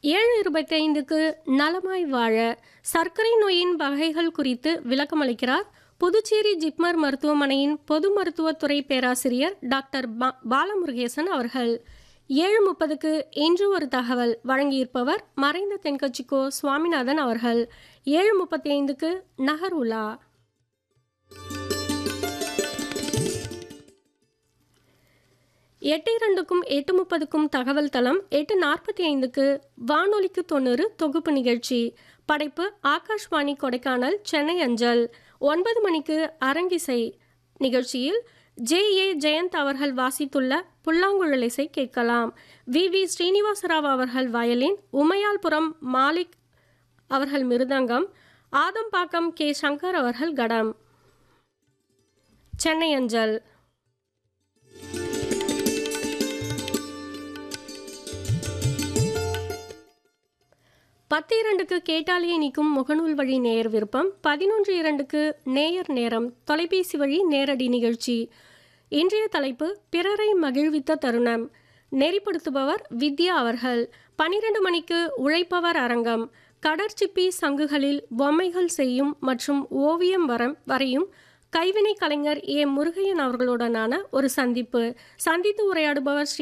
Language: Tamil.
ஏழு இருபத்தைந்துக்கு நலமாய் வாழ சர்க்கரை நோயின் வகைகள் குறித்து விளக்கமளிக்கிறார் புதுச்சேரி ஜிப்மர் மருத்துவமனையின் பொது மருத்துவத்துறை பேராசிரியர் டாக்டர் பா பாலமுருகேசன் அவர்கள் ஏழு முப்பதுக்கு இன்று ஒரு தகவல் வழங்கியிருப்பவர் மறைந்த தென்கட்சிக்கோ சுவாமிநாதன் அவர்கள் ஏழு முப்பத்தி ஐந்துக்கு நகர் உலா எட்டு இரண்டுக்கும் எட்டு முப்பதுக்கும் தகவல் தளம் எட்டு நாற்பத்தி ஐந்துக்கு வானொலிக்கு தொண்ணூறு தொகுப்பு நிகழ்ச்சி படைப்பு ஆகாஷ்வாணி கொடைக்கானல் சென்னை அஞ்சல் ஒன்பது மணிக்கு அரங்கிசை நிகழ்ச்சியில் ஜே ஏ ஜெயந்த் அவர்கள் வாசித்துள்ள புல்லாங்குழல் இசை கேட்கலாம் வி வி ஸ்ரீனிவாசராவ் அவர்கள் வயலின் உமையால்புரம் மாலிக் அவர்கள் மிருதங்கம் ஆதம்பாக்கம் கே சங்கர் அவர்கள் கடம் சென்னை அஞ்சல் பத்து இரண்டுக்கு கேட்டாலேயே நிற்கும் முகநூல் வழி நேயர் விருப்பம் பதினொன்று இரண்டுக்கு நேயர் நேரம் தொலைபேசி வழி நேரடி நிகழ்ச்சி இன்றைய தலைப்பு பிறரை மகிழ்வித்த தருணம் நெறிப்படுத்துபவர் வித்யா அவர்கள் பனிரெண்டு மணிக்கு உழைப்பவர் அரங்கம் கடற்சிப்பி சங்குகளில் பொம்மைகள் செய்யும் மற்றும் ஓவியம் வரம் வரையும் கைவினை கலைஞர் ஏ முருகையன் அவர்களுடனான ஒரு சந்திப்பு சந்தித்து உரையாடுபவர் ஸ்ரீ